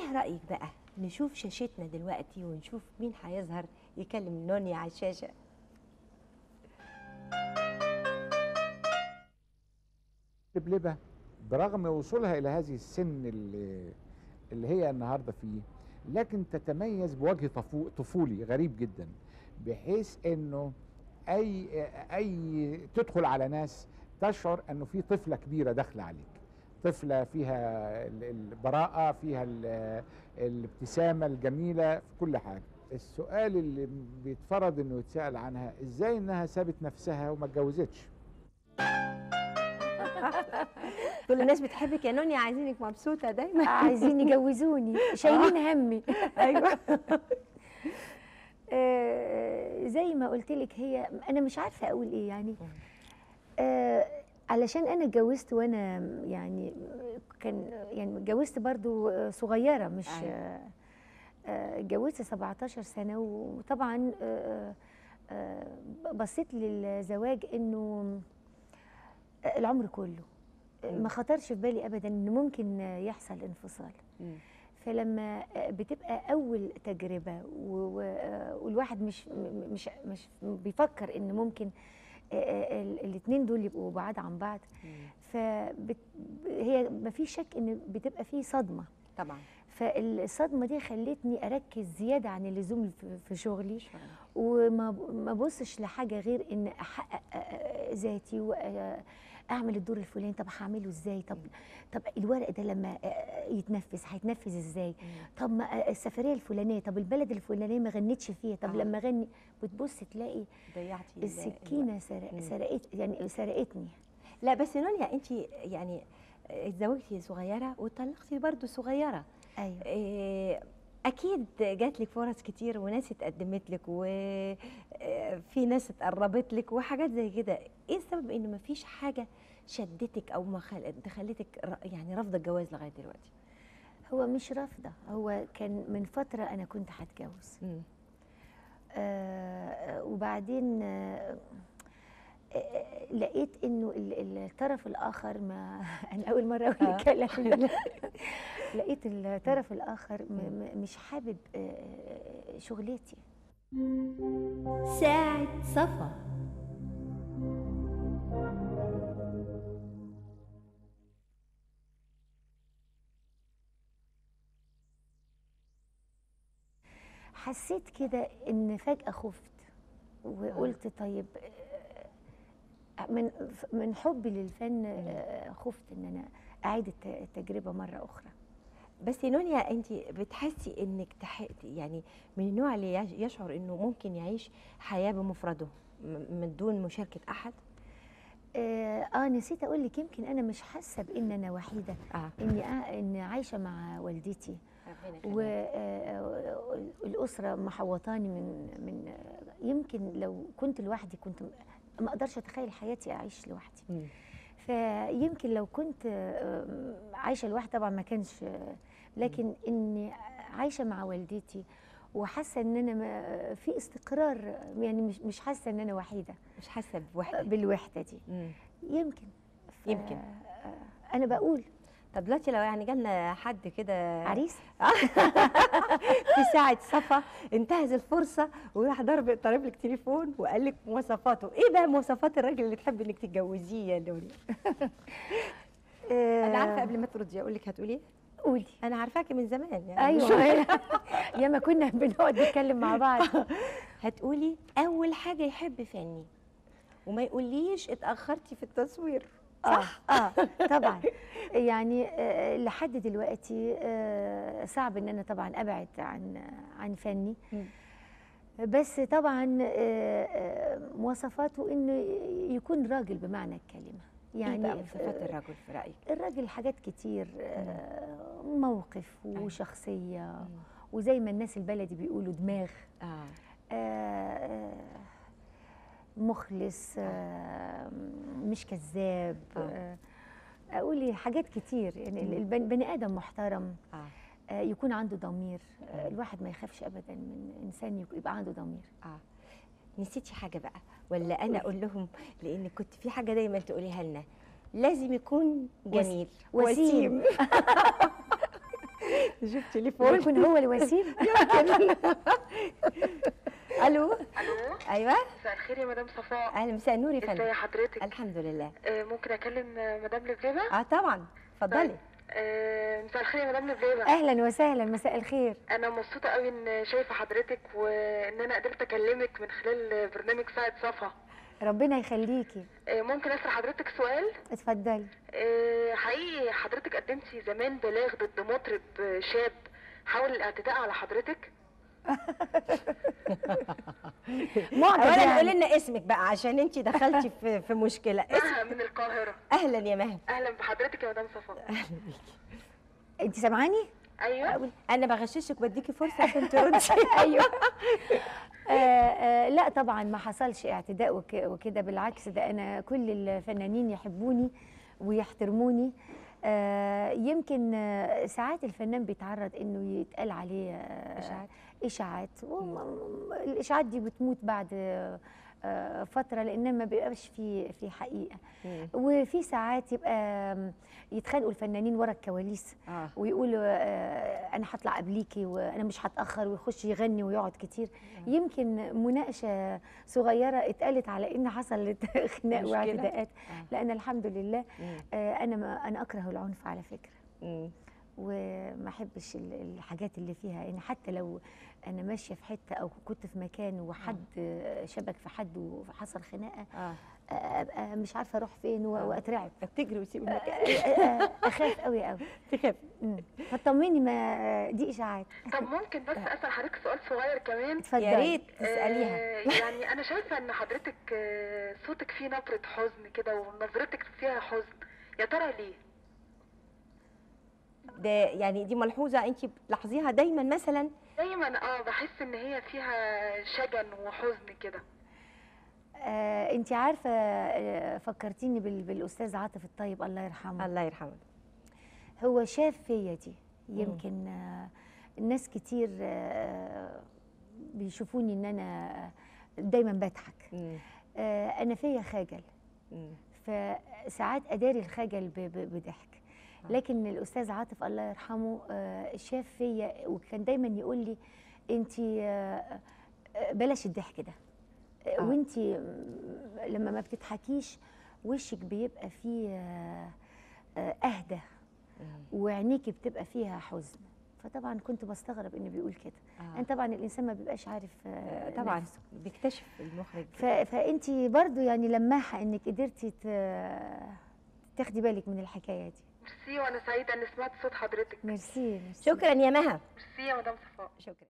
ايه رايك بقى نشوف شاشتنا دلوقتي ونشوف مين هيظهر يكلم نونيا على الشاشه لبلبة برغم وصولها إلى هذه السن اللي, اللي هي النهاردة فيه لكن تتميز بوجه طفو- طفولي غريب جدا بحيث انه اي اي تدخل على ناس تشعر انه في طفله كبيره داخله عليك طفله فيها ال- البراءه فيها ال- الابتسامه الجميله في كل حاجه السؤال اللي بيتفرض انه يتسال عنها ازاي انها سابت نفسها وما اتجوزتش كل الناس بتحبك يا نونيا عايزينك مبسوطه دايما عايزين يجوزوني شايلين همي ايوه آه، زي ما قلت لك هي انا مش عارفه اقول ايه يعني آه، علشان انا اتجوزت وانا يعني كان يعني اتجوزت برضو آه، صغيره مش أيوة. آه، آه، اتجوزت 17 سنه وطبعا آه، آه، بصيت للزواج انه آه، العمر كله آه، مم. ما خطرش في بالي ابدا ان ممكن آه، يحصل انفصال مم. فلما بتبقى اول تجربه و- و- والواحد مش م- مش مش بيفكر ان ممكن الاثنين دول يبقوا بعاد عن بعض فهي ما فيش شك ان بتبقى فيه صدمه طبعا فالصدمه دي خلتني اركز زياده عن اللزوم في- في شغلي وما ما بصش لحاجه غير ان احقق آه، ذاتي واعمل الدور الفلاني طب هعمله ازاي طب طب الورق ده لما آه، يتنفذ هيتنفذ ازاي طب ما آه، السفريه الفلانيه طب البلد الفلانيه ما غنتش فيها طب آه. لما غني بتبص تلاقي ضيعتي ال- السكينه سرق مم. سرقت يعني سرقتني لا بس نونيا انت يعني اتزوجتي صغيره وطلقتي برضو صغيره ايوه إيه، اكيد جات لك فرص كتير وناس اتقدمت لك وفي ناس اتقربت لك وحاجات زي كده ايه السبب ان مفيش حاجه شدتك او ما خل- خلتك ر- يعني رافضه الجواز لغايه دلوقتي هو مش رافضه هو كان من فتره انا كنت هتجوز آه، وبعدين آه، آه، لقيت انه ال- ال- الطرف الاخر ما انا اول مره اقول آه. الكلام ده لقيت الطرف الاخر م- م- مش حابب آه، شغلتي ساعة صفا حسيت كده ان فجاه خفت وقلت طيب آه، من من حبي للفن آه، خفت ان انا اعيد الت- التجربه مره اخرى بس يا نونيا انت بتحسي انك تح... يعني من النوع اللي يش- يشعر انه ممكن يعيش حياه بمفرده م- من دون مشاركه احد اه آه، نسيت اقول لك يمكن انا مش حاسه بان انا وحيده اه اني آه ان عايشه مع والدتي والاسره محوطاني من من آه، يمكن لو كنت لوحدي كنت م- ما اقدرش اتخيل حياتي اعيش لوحدي مم. فيمكن لو كنت آه، عايشه لوحدي طبعا ما كانش آه، لكن اني عايشه مع والدتي وحاسه ان انا ما- في استقرار يعني مش مش حاسه ان انا وحيده مش حاسه بوحده بالوحده دي مم. يمكن ف- يمكن. آه، انا بقول طب دلوقتي لو يعني جالنا حد كده عريس في ساعة صفا انتهز الفرصة وراح ضرب طالب لك تليفون وقال لك مواصفاته، ايه بقى مواصفات الراجل اللي تحب انك تتجوزيه يا نونيا؟ انا عارفة قبل ما تردي اقول لك هتقولي ايه؟ قولي انا عارفاكي من زمان يعني مش- ايوه يا ما كنا بنقعد نتكلم مع بعض هتقولي اول حاجة يحب فني وما يقوليش اتأخرتي في التصوير اه اه طبعا يعني آه لحد دلوقتي آه صعب ان انا طبعا ابعد عن عن فني مم. بس طبعا آه آه مواصفاته انه يكون راجل بمعنى الكلمه يعني ايه يعني بقى مواصفات الرجل في رأيك؟ الراجل حاجات كتير آه موقف وشخصيه وزي ما الناس البلدي بيقولوا دماغ اه آه، مخلص آه، مش كذاب آه. آه، اقول حاجات كتير يعني البني بني ادم محترم اه آه، يكون عنده ضمير آه، الواحد ما يخافش ابدا من انسان يك- يبقى عنده ضمير اه نسيتي حاجة بقى ولا أنا أقول لهم لأن كنت في حاجة دايما تقوليها لنا لازم يكون وس- جميل وسيم. شفت ممكن تليفون يكون هو الوسيم الو الو ايوه مساء الخير يا مدام صفاء اهلا مساء النور يا ازي فندم حضرتك الحمد لله آه، ممكن اكلم آه، مدام لبلبه اه طبعا اتفضلي آه، مساء الخير يا مدام لبلبه اهلا وسهلا مساء الخير انا مبسوطه قوي ان شايفه حضرتك وان انا قدرت اكلمك من خلال برنامج ساعه صفا ربنا يخليكي آه، ممكن اسال حضرتك سؤال اتفضلي آه، حقيقي حضرتك قدمتي زمان بلاغ ضد مطرب آه، شاب حاول الاعتداء على حضرتك معجب اولا يعني. قولي لنا اسمك بقى عشان انت دخلتي في في مشكله اسم مها من القاهره اهلا يا مها اهلا بحضرتك يا مدام صفاء انت سامعاني ايوه انا بغششك بديكي فرصه عشان تردي ايوه آه آه لا طبعا ما حصلش اعتداء وك- وكده بالعكس ده انا كل الفنانين يحبوني ويحترموني آه يمكن آه ساعات الفنان بيتعرض انه يتقال عليه آه إشاعات. اشاعات وم- الاشاعات دي بتموت بعد آه، آه، فتره لان ما بيبقاش في في حقيقه مم. وفي ساعات يبقى آم، يتخانقوا الفنانين ورا الكواليس اه ويقولوا آه، انا هطلع قبليكي وانا مش هتاخر ويخش يغني ويقعد كتير يمكن مناقشه صغيره اتقالت على ان حصلت خناق مشكلة؟ واعتداءات آه. لان الحمد لله مم. آه، انا ما انا اكره العنف على فكره مم. وما احبش ال- الحاجات اللي فيها يعني حتى لو انا ماشيه في حته او كنت في مكان وحد آه، شبك في حد وحصل خناقه اه آه، ابقى مش عارفه اروح فين و- آه. واترعب بتجري وتسيب آه، المكان آه، اخاف قوي قوي تخاف مم. فطمني ما دي اشاعات طب ممكن بس اسال حضرتك سؤال صغير كمان اتفضلي يا ريت تساليها آه، يعني انا شايفه ان حضرتك آه، صوتك فيه نبره حزن كده ونظرتك فيها حزن يا ترى ليه ده يعني دي ملحوظه انت بتلاحظيها دايما مثلا دايما اه بحس ان هي فيها شجن وحزن كده آه انت عارفه آه فكرتيني بال- بالاستاذ عاطف الطيب الله يرحمه الله يرحمه هو شاف فيا دي يمكن آه الناس كتير آه بيشوفوني ان انا دايما بضحك مم. آه انا فيا خجل مم. فساعات اداري الخجل ب- ب- بضحك لكن الاستاذ عاطف الله يرحمه آه، شاف فيا وكان دايما يقول لي انت بلاش الضحك ده آه. وانت لما ما بتضحكيش وشك بيبقى فيه آه، آه، اهدى مم. وعينيكي بتبقى فيها حزن فطبعا كنت بستغرب انه بيقول كده آه. انت طبعا الانسان ما بيبقاش عارف آه، طبعا نفسه. بيكتشف المخرج ف... فانت برضو يعني لماحه انك قدرتي ت... تاخدي بالك من الحكايه دي ميرسي وانا سعيده ان سمعت صوت حضرتك ميرسي, ميرسي. شكرا يا مها ميرسي يا مدام صفاء شكرا